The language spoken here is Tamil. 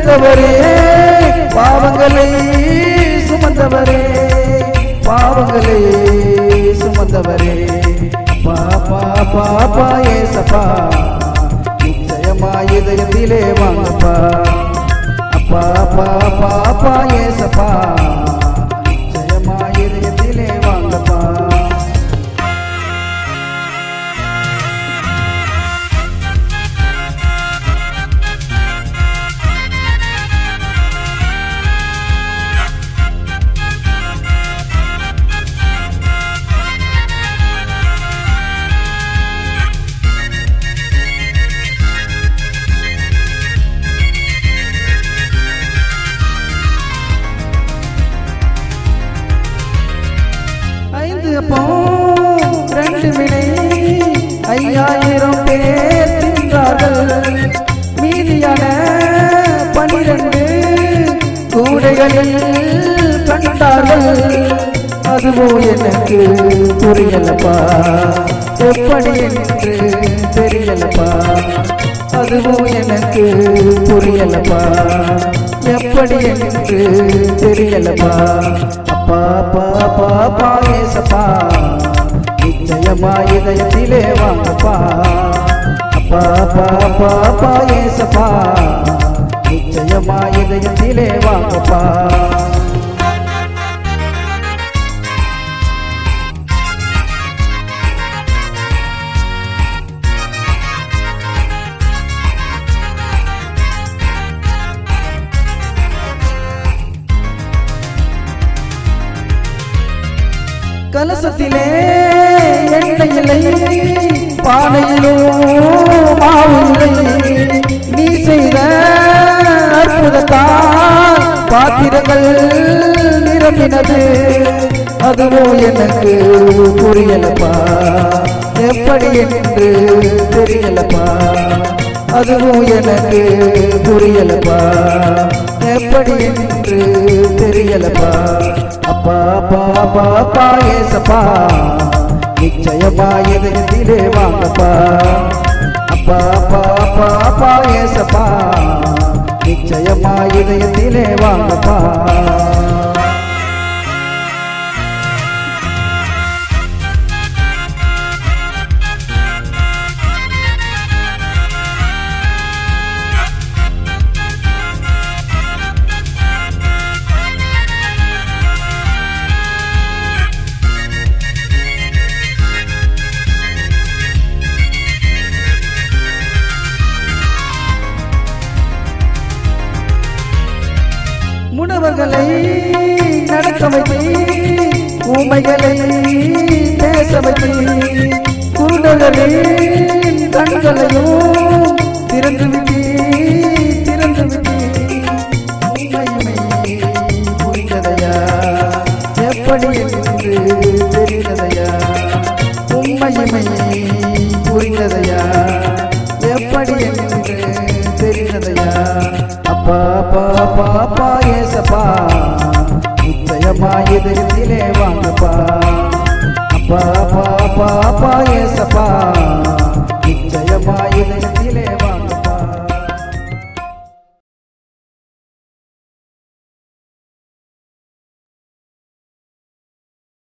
சுமந்தவரே பாவங்களை சுமந்தவரே பாவங்களை சுமந்தவரே பாப்பா பாப்பா ஏசப்பா நிச்சயமா இதயத்திலே வாங்கப்பா அப்பா பாப்பா அப்பா ஏசப்பா நிச்சயமா இதயத்திலே வாங்கப்பா ஐந்து அப்போ ரெண்டு வினை ஐயாயிரம் பேர் தின்றார்கள் மீதியான பனிரெண்டு கூடைகளில் கண்டார்கள் அதுவோ எனக்கு புரியலப்பா எப்படி என்று தெரியலப்பா அதுவோ எனக்கு புரியலப்பா எப்படி என்று தெரியலப்பா அப்பா பாப்பா அப்பா ஏசப்பா நிச்சயமா இதயத்திலே வாங்கப்பா அப்பா பாப்பா அப்பா ஏசப்பா நிச்சயமா இதயத்திலே வாங்கப்பா கலசத்திலே எண்ணெய் இல்லை பானையிலோ மாவு இல்லை நீ செய்த அற்புதத்தால் பாத்திரங்கள் நிரம்பினது அதுவோ எனக்கு புரியலப்பா எப்படி என்று தெரியலப்பா அதுவும் எனக்கு புரியலப்பா எப்படி என்று தெரியலப்பா அப்பா அப்பா அப்பா அப்பா ஏசப்பா நிச்சயமா இதயத்திலே வாங்கப்பா அப்பா அப்பா அப்பா அப்பா ஏசப்பா நிச்சயமா இதயத்திலே வாங்கப்பா முனவர்களை நடக்க வைத்து ஊமைகளை பேச வைத்து குருடர்களின் கண்களையும் திறந்து விட்டு திறந்து விட்டு உண்மையுமை புரிந்ததையா எப்படி என்று தெரிந்ததையா உண்மையுமை புரிந்ததையா எப்படி என்று தெரிந்ததையா அப்பா அப்பா அப்பா அப்பா ஏசப்பா நிச்சயமா எதிர்த்திலே வாங்கப்பா அப்பா அப்பா அப்பா அப்பா ஏசப்பா